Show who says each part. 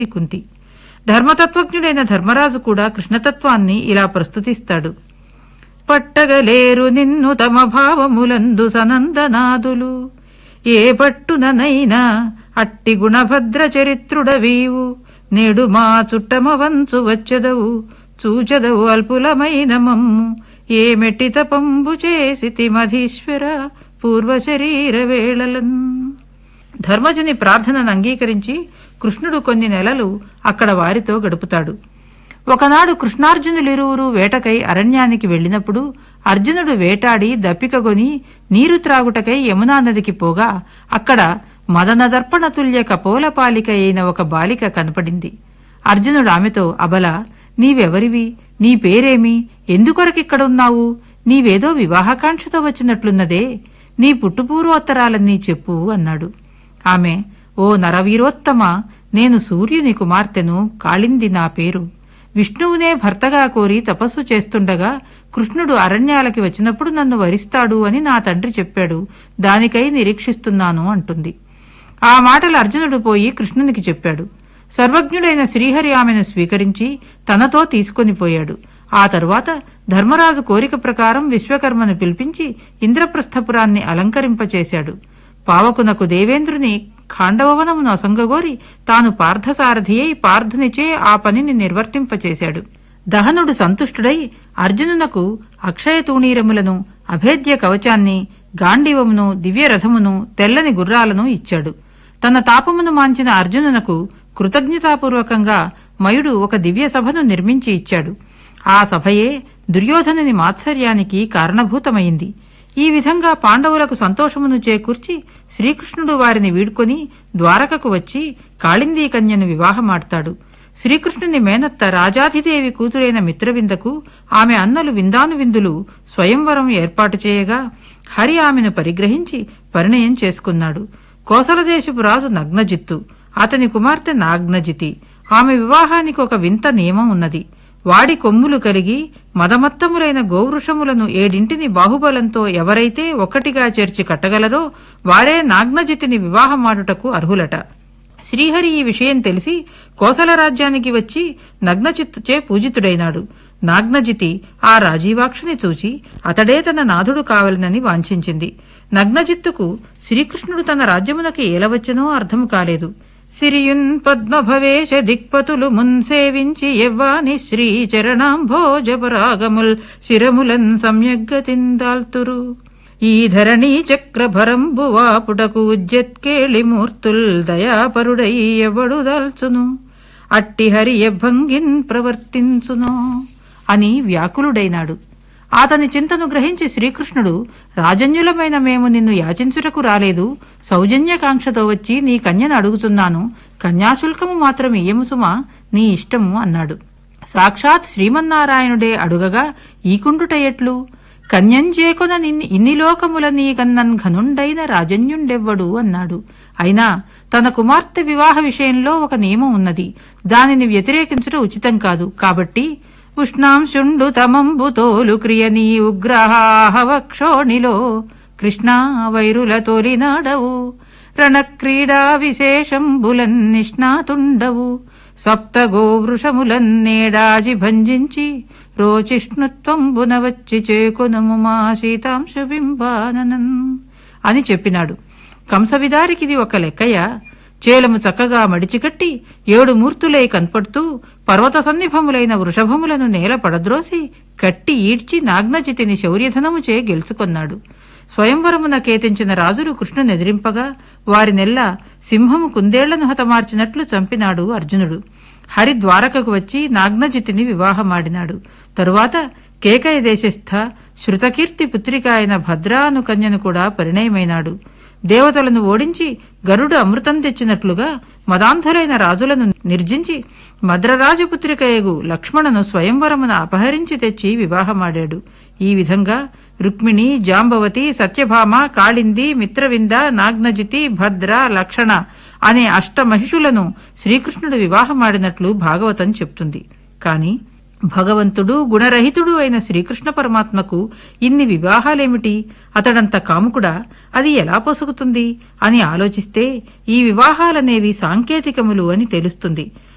Speaker 1: కుంతి ధర్మతత్వజ్ఞుడైన ధర్మరాజు కూడా కృష్ణతత్వాన్ని ఇలా ప్రస్తుతిస్తాడు పట్టగలేరు నిన్ను తమ భావములందు సనందనాదులు ఏ పట్టుననైనా అట్టి గుణభద్ర చరిత్రుడవీవు నేడు మా చుట్టమవంచు వచ్చదవు చూచదవు అల్పులమైన మమ్ము ఏ మెట్టి తపంబు చేసి మధీశ్వర పూర్వ శరీర వేళలన్ ధర్మజుని ప్రార్థనను అంగీకరించి కృష్ణుడు కొన్ని నెలలు అక్కడ వారితో గడుపుతాడు ఒకనాడు కృష్ణార్జునులిరువురు వేటకై అరణ్యానికి వెళ్ళినప్పుడు అర్జునుడు వేటాడి దప్పికగొని నీరు త్రాగుటకై యమునా నదికి పోగా అక్కడ మదనదర్పణ తుల్య కపోలపాలిక అయిన ఒక బాలిక కనపడింది అర్జునుడు ఆమెతో అబల నీవెవరివి నీ పేరేమి ఎందుకొరకిక్కడున్నావు నీవేదో వివాహకాంక్షతో వచ్చినట్లున్నదే నీ పుట్టుపూర్వోత్తరాలన్నీ చెప్పు అన్నాడు ఆమె ఓ నరవీరోత్తమ నేను సూర్యుని కుమార్తెను కాళింది నా పేరు విష్ణువునే భర్తగా కోరి తపస్సు చేస్తుండగా కృష్ణుడు అరణ్యాలకి వచ్చినప్పుడు నన్ను వరిస్తాడు అని నా తండ్రి చెప్పాడు దానికై నిరీక్షిస్తున్నాను అంటుంది ఆ మాటలు అర్జునుడు పోయి కృష్ణునికి చెప్పాడు సర్వజ్ఞుడైన శ్రీహరి ఆమెను స్వీకరించి తనతో తీసుకొని పోయాడు ఆ తరువాత ధర్మరాజు కోరిక ప్రకారం విశ్వకర్మను పిలిపించి ఇంద్రప్రస్థపురాన్ని అలంకరింపచేశాడు పావకునకు దేవేంద్రుని ఖాండవవనమును అసంగగోరి తాను పార్థసారథి అయి పార్థునిచే ఆ పనిని నిర్వర్తింపచేశాడు దహనుడు సంతుష్టుడై అర్జునునకు అక్షయ తూణీరములను అభేద్య కవచాన్ని గాంధీవమును దివ్యరథమును తెల్లని గుర్రాలను ఇచ్చాడు తన తాపమును మాంచిన అర్జునునకు కృతజ్ఞతాపూర్వకంగా మయుడు ఒక దివ్య సభను నిర్మించి ఇచ్చాడు ఆ సభయే దుర్యోధనుని మాత్సర్యానికి కారణభూతమైంది ఈ విధంగా పాండవులకు సంతోషమును చేకూర్చి శ్రీకృష్ణుడు వారిని వీడ్కొని ద్వారకకు వచ్చి కాళిందీ కన్యను వివాహమాడతాడు శ్రీకృష్ణుని మేనత్త రాజాధిదేవి కూతురైన మిత్రవిందకు ఆమె అన్నలు విందాను విందులు స్వయంవరం ఏర్పాటు చేయగా హరి ఆమెను పరిగ్రహించి పరిణయం చేసుకున్నాడు కోసలదేశపు రాజు నగ్నజిత్తు అతని కుమార్తె నాగ్నజితి ఆమె వివాహానికి ఒక వింత నియమం ఉన్నది వాడి కొమ్ములు కలిగి మదమత్తములైన గోవృషములను ఏడింటిని బాహుబలంతో ఎవరైతే ఒక్కటిగా చేర్చి కట్టగలరో వాడే నాగ్నజితిని వివాహమాడుటకు అర్హులట శ్రీహరి ఈ విషయం తెలిసి కోసల రాజ్యానికి వచ్చి నగ్నచిత్తుచే పూజితుడైనాడు నాగ్నజితి ఆ రాజీవాక్షుని చూచి అతడే తన నాథుడు కావాలనని వాంఛించింది నగ్నజిత్తుకు శ్రీకృష్ణుడు తన రాజ్యమునకి ఏలవచ్చనో అర్థం కాలేదు సిరియున్ పద్మభవేశ దిక్పతులు మున్సేవించి ఎవ్వాని శ్రీ చరణాంభోజపరాగముల్ శిరములన్ సమ్యగ్గతిందాల్తురు ఈ ధరణీ చక్రభరంబు వాపుటకు ఉజ్జత్కేళి మూర్తుల్ దయాపరుడై ఎవడు దాల్చును అట్టి హరి ఎభంగిన్ ప్రవర్తించునో అని వ్యాకులుడైనాడు అతని చింతను గ్రహించి శ్రీకృష్ణుడు రాజన్యులమైన మేము నిన్ను యాచించుటకు రాలేదు సౌజన్యకాంక్షతో వచ్చి నీ కన్యను అడుగుతున్నాను కన్యాశుల్కము మాత్రం ఇయ్యము సుమా నీ ఇష్టము అన్నాడు సాక్షాత్ శ్రీమన్నారాయణుడే అడుగగా ఈకుండుట ఎట్లు కన్యంజేకొన నిన్ని ఇన్ని లోకముల నీ కన్నన్ ఘనుండైన రాజన్యుండెవ్వడు అన్నాడు అయినా తన కుమార్తె వివాహ విషయంలో ఒక నియమం ఉన్నది దానిని వ్యతిరేకించడం ఉచితం కాదు కాబట్టి ఉష్ణాంశుండు తమంబు తోలు క్రియనీ ఉగ్రహాహవక్షోణిలో కృష్ణా వైరుల తోలినాడవు రణక్రీడా విశేషంబులన్ నిష్ణాతుండవు సప్త గోవృషములన్నేడాజి భంజించి రోచిష్ణుత్వంబున వచ్చి చేకొనుము మా సీతాంశు బింబాననన్ అని చెప్పినాడు కంసవిదారికిది ఒక లెక్కయ్య చేలము చక్కగా మడిచికట్టి ఏడు మూర్తులై కనపడుతూ పర్వత సన్నిభములైన వృషభములను నేల పడద్రోసి కట్టి ఈడ్చి నాగ్నజితిని శౌర్యధనముచే గెలుచుకొన్నాడు స్వయంవరమున కేతించిన రాజులు కృష్ణునెదిరింపగా వారినెల్ల సింహము కుందేళ్లను హతమార్చినట్లు చంపినాడు అర్జునుడు హరి ద్వారకకు వచ్చి నాగ్నజితిని వివాహమాడినాడు తరువాత కేకయ దేశస్థ శృతకీర్తి పుత్రిక అయిన భద్రాను కన్యను కూడా పరిణయమైనాడు దేవతలను ఓడించి గరుడు అమృతం తెచ్చినట్లుగా మదాంధులైన రాజులను నిర్జించి మద్రరాజపుత్రికయగు లక్ష్మణను స్వయంవరమున అపహరించి తెచ్చి వివాహమాడాడు ఈ విధంగా రుక్మిణి జాంబవతి సత్యభామ కాళింది మిత్రవింద నాగ్నజితి భద్ర లక్షణ అనే అష్టమహిషులను శ్రీకృష్ణుడు వివాహమాడినట్లు భాగవతం చెప్తుంది కాని భగవంతుడు గుణరహితుడు అయిన శ్రీకృష్ణ పరమాత్మకు ఇన్ని వివాహాలేమిటి అతడంత కాముకుడా అది ఎలా పొసుగుతుంది అని ఆలోచిస్తే ఈ వివాహాలనేవి సాంకేతికములు అని తెలుస్తుంది